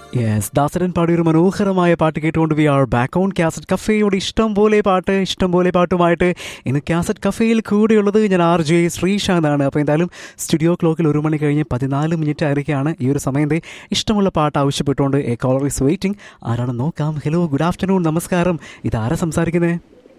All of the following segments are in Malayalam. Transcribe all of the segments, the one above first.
യെസ് ദാസരൻ പാടിയ ഒരു മനോഹരമായ പാട്ട് കേട്ടുകൊണ്ട് we are back on cassette കഫേയോട് ഇഷ്ടം പോലെ പാട്ട് ഇഷ്ടം പോലെ പാട്ടുമായിട്ട് ഇന്ന് കാസറ്റ് കഫേയിൽ കൂടെയുള്ളത് ഞാൻ ആർ ജെ ശ്രീശാന്താണ് അപ്പോൾ എന്തായാലും സ്റ്റുഡിയോ ക്ലോക്കിൽ ഒരു മണി കഴിഞ്ഞ് പതിനാല് മിനിറ്റ് ആയിരിക്കുകയാണ് ഈ ഒരു സമയത്തെ ഇഷ്ടമുള്ള പാട്ട് ആവശ്യപ്പെട്ടുകൊണ്ട് എ കോളർ ഈസ് വെയിറ്റിംഗ് ആരാണ് നോക്കാം ഹലോ ഗുഡ് ആഫ്റ്റർനൂൺ നമസ്കാരം ഇതാരാ സംസാരിക്കുന്നത്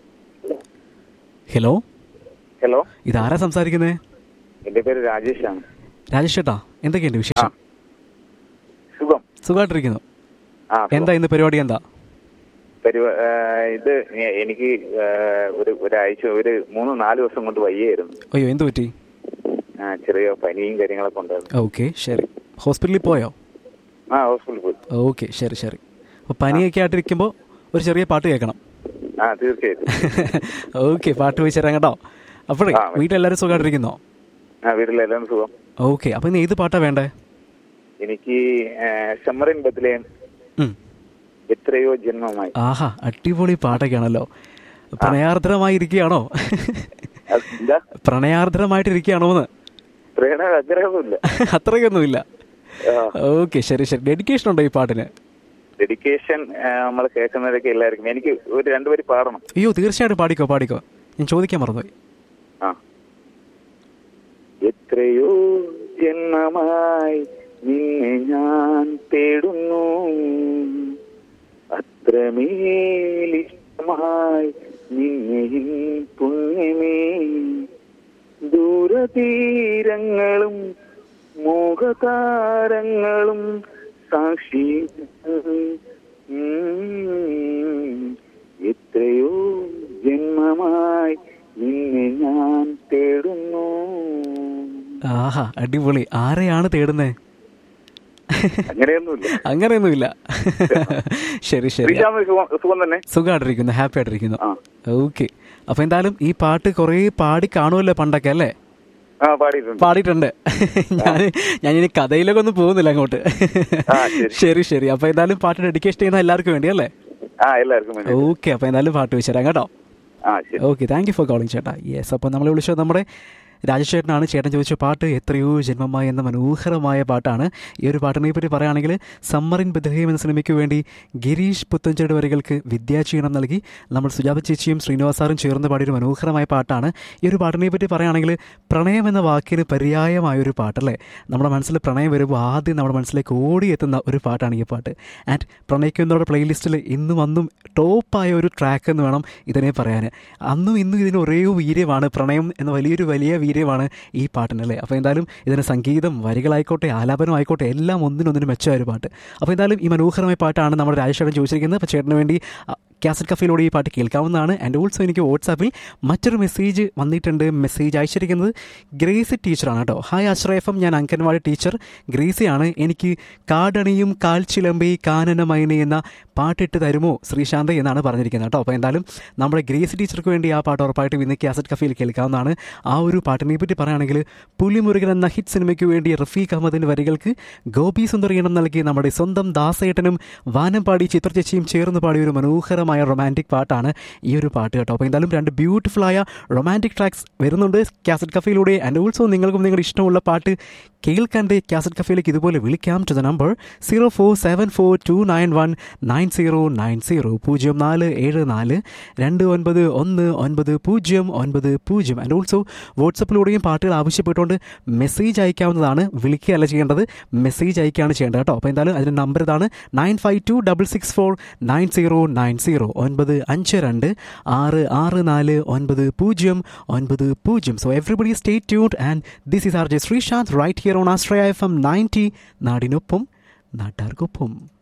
ഹലോ ഹലോ ഇതാരാ സംസാരിക്കുന്നത് എന്റെ പേര് രാജേഷാണ് രാജേഷ് ചേട്ടാ എന്തൊക്കെയുണ്ട് വിശേഷം സുഖം സുഖമായിട്ടിരിക്കുന്നു ആ എന്താ ഇന്ന് പരിപാടി എന്താ പരിപാ ആ, ഇത് എ- എനിക്ക് ആ, ഒരു ഒരാഴ്ച ഒരു മൂന്ന് നാല് ദിവസം കൊണ്ട് വയ്യായിരുന്നു അയ്യോ എന്ത് പറ്റി ആ, ചെറിയ പനിയും കാര്യങ്ങളൊക്കെ ഉണ്ടായിരുന്നു ഓക്കെ ശരി ഹോസ്പിറ്റലിൽ പോയോ ആ ഹോസ്പിറ്റലിൽ പോയി ഓക്കെ ശരി ശരി അപ്പോൾ പനിയൊക്കെ ആയിട്ടിരിക്കുമ്പോൾ ഒരു ചെറിയ പാട്ട് കേൾക്കണം ആ തീർച്ചയായിട്ടും ഓക്കെ പാട്ട് വെച്ച് തരാം കേട്ടോ അപ്പോഴേ ആ, വീട്ടിലെല്ലാവരും സുഖമായിട്ടിരിക്കുന്നോ ആ വീട്ടിലെല്ലാം സുഖം ഓക്കെ അപ്പോൾ ഇന്ന് ഏത് പാട്ടാ വേണ്ടേ എനിക്ക് ഷമ്മറിൻ ബത്തിലെ ഉം. എത്രയോ ജന്മമായി ആഹാ അടിപൊളി പാട്ടൊക്കെയാണല്ലോ പ്രണയാർദ്രമായി ഇരിക്കുകയാണോ അത് എന്താ പ്രണയാർദ്രമായിട്ടിരിക്കുകയാണോ എന്ന് പ്രേരണ ആഗ്രഹമൊന്നുമില്ല അത്രയൊന്നുമില്ല ഓക്കെ ശരി ശരി ഡെഡിക്കേഷൻ ഉണ്ടോ ഈ പാട്ടിന് ഡെഡിക്കേഷൻ നമ്മൾ കേൾക്കുന്നവരൊക്കെ എല്ലാവർക്കും എനിക്ക് ഒരു രണ്ടുപേര് പാടണം അയ്യോ തീർച്ചയായിട്ടും പാടിക്കോ പാടിക്കോ ഞാൻ ചോദിക്കാൻ മറന്നുപോയി ആ എത്രയോ ജന്മമായി നിന്നെ ഞാൻ തേടുന്നു അത്രമേലിഷ്ടമായി നിന്നെ പുണ്യമേ ദൂരതീരങ്ങളും മോഹതാരങ്ങളും സാക്ഷി എത്രയോ ജന്മമായി നിന്നെ ഞാൻ തേടുന്നു ആഹാ അടിപൊളി ആരെയാണ് തേടുന്നേ അങ്ങനെയൊന്നുമില്ല അങ്ങനെയൊന്നുമില്ല ശരി ശരി ശ്രീജാമ സുഖം സുഖം തന്നെ സുഖമായിട്ടിരിക്കുന്നു ഹാപ്പി ആയിട്ടിരിക്കുന്നു ആ ഓക്കെ അപ്പൊ എന്തായാലും ഈ പാട്ട് കുറേ പാടി കാണുമല്ലോ പണ്ടൊക്കെ അല്ലേ ആ പാടിയിട്ടുണ്ട് പാടിയിട്ടുണ്ട് ഞാൻ ഞാൻ ഇനി കഥയിലൊക്കെ ഒന്നും പോകുന്നില്ല അങ്ങോട്ട് ആ, ശരി. ശരി ശരി അപ്പൊ എന്തായാലും പാട്ട് ഡെഡിക്കേഷൻ ചെയ്യുന്ന എല്ലാവർക്കും വേണ്ടി അല്ലേ ആ എല്ലാവർക്കും വേണ്ടി ഓക്കെ അപ്പൊ എന്തായാലും പാട്ട് വെച്ച് തരാം കേട്ടോ ആ ശരി okay thank you for calling ചേട്ടാ യെസ് അപ്പോൾ നമ്മൾ വിളിച്ചത് നമ്മുടെ രാജേഷ് ചേട്ടനാണ് ചേട്ടൻ ചോദിച്ച പാട്ട് എത്രയോ ജന്മമായി എന്ന മനോഹരമായ പാട്ടാണ് ഈ ഒരു പാട്ടിനെ പറ്റി പറയുകയാണെങ്കിൽ സമ്മറിൻ ബദ്രഹീം എന്ന സിനിമയ്ക്ക് വേണ്ടി ഗിരീഷ് പുത്തഞ്ചേട് വരികൾക്ക് വിദ്യാചീണം നൽകി നമ്മൾ സുജാത ചേച്ചിയും ശ്രീനിവാസാറും ചേർന്ന് പാടിയൊരു മനോഹരമായ പാട്ടാണ് ഈ ഒരു പാട്ടിനെ പറ്റി പറയുകയാണെങ്കിൽ പ്രണയം എന്ന വാക്കിന് പര്യായമായ ഒരു പാട്ടല്ലേ നമ്മുടെ മനസ്സിൽ പ്രണയം വരുമ്പോൾ ആദ്യം നമ്മുടെ മനസ്സിലേക്ക് ഓടിയെത്തുന്ന ഒരു പാട്ടാണ് ഈ പാട്ട് ആൻഡ് പ്രണയിക്കുന്നവരുടെ പ്ലേലിസ്റ്റിൽ ഇന്നും അന്നും ടോപ്പായ ഒരു ട്രാക്ക് എന്ന് വേണം ഇതിനെ പറയാൻ അന്നും ഇന്നും ഇതിന് ഒരേ വീര്യമാണ് പ്രണയം എന്ന വലിയൊരു വലിയ വീര്യമാണ് ഈ പാട്ടിനല്ലേ അപ്പോൾ എന്തായാലും ഇതിന് സംഗീതം വരികളായിക്കോട്ടെ ആലാപനം ആയിക്കോട്ടെ എല്ലാം ഒന്നിനൊന്നിനും മെച്ചമായ ഒരു പാട്ട് അപ്പോൾ എന്തായാലും ഈ മനോഹരമായ പാട്ടാണ് നമ്മുടെ രാജേഷേട്ടൻ ചോദിച്ചിരിക്കുന്നത് അപ്പോൾ ചേട്ടന് വേണ്ടി കാസറ്റ് കഫയിലൂടെ ഈ പാട്ട് കേൾക്കാവുന്നതാണ് ആൻഡ് ഓൾസോ എനിക്ക് വാട്സാപ്പിൽ മറ്റൊരു മെസ്സേജ് വന്നിട്ടുണ്ട് മെസ്സേജ് അയച്ചിരിക്കുന്നത് ഗ്രേസി ടീച്ചറാണ് കേട്ടോ ഹായ് അഷ്റഫം ഞാൻ അങ്കൻവാടി ടീച്ചർ ഗ്രേസിയാണ് എനിക്ക് കാടണിയും കാൽച്ചിലമ്പി കാനനമൈന എന്ന പാട്ടിട്ട് തരുമോ ശ്രീശാന്ത് എന്നാണ് പറഞ്ഞിരിക്കുന്നത് കേട്ടോ അപ്പോൾ എന്തായാലും നമ്മുടെ ഗ്രേസി ടീച്ചർക്ക് വേണ്ടി ആ പാട്ട് ഉറപ്പായിട്ടും ഇന്ന് കാസറ്റ് കഫയിൽ കേൾക്കാവുന്നതാണ് ആ ഒരു പാട്ടിനെ പറ്റി പറയുകയാണെങ്കിൽ പുലിമുരുകൻ എന്ന ഹിറ്റ് സിനിമയ്ക്ക് വേണ്ടി റഫീഖ് അഹമ്മദിൻ്റെ വരികൾക്ക് ഗോപി സുന്ദറിയണം നൽകി നമ്മുടെ സ്വന്തം ദാസേട്ടനും വാനമ്പാടി ചിത്രചേച്ചിയും ചേർന്ന് പാടിയ ഒരു മനോഹരമായ റൊമാൻറ്റിക് പാട്ടാണ് ഈ ഒരു പാട്ട് കേട്ടോ അപ്പോൾ എന്തായാലും രണ്ട് ബ്യൂട്ടിഫുൾ ആയ റൊമാൻറ്റിക് ട്രാക്സ് വരുന്നുണ്ട് കാസറ്റ് കഫയിലൂടെ ആൻഡ് ഓൾസോ നിങ്ങൾക്കും നിങ്ങളുടെ ഇഷ്ടമുള്ള പാട്ട് കേൾക്കാൻ്റെ കാസറ്റ് കഫയിലേക്ക് ഇതുപോലെ വിളിക്കാം to the number zero four seven four two nine one nine zero nine zero പൂജ്യം നാല് ഏഴ് നാല് രണ്ട് ഒൻപത് ഒന്ന് ഒൻപത് പൂജ്യം ഒൻപത് പൂജ്യം ആൻഡ് ഓൾസോ വാട്സപ്പിലൂടെയും പാട്ടുകൾ ആവശ്യപ്പെട്ടുകൊണ്ട് മെസ്സേജ് അയക്കാവുന്നതാണ് വിളിക്കുകയല്ല ചെയ്യേണ്ടത് മെസ്സേജ് അയക്കുകയാണ് ചെയ്യേണ്ടത് കേട്ടോ അപ്പോൾ എന്തായാലും അതിൻ്റെ നമ്പർ ഇതാണ് nine five two double six four nine zero nine zero ഒൻപത് അഞ്ച് രണ്ട് ആറ് ആറ് നാല് ഒൻപത് പൂജ്യം ഒൻപത് പൂജ്യം സോ എവറിബഡി സ്റ്റേ ട്യൂഡ് and this is R J Sreesanth right here on ആസ്ട്രയ എഫ് എം നയൻറ്റി നാടിനൊപ്പം നാട്ടാർക്കൊപ്പം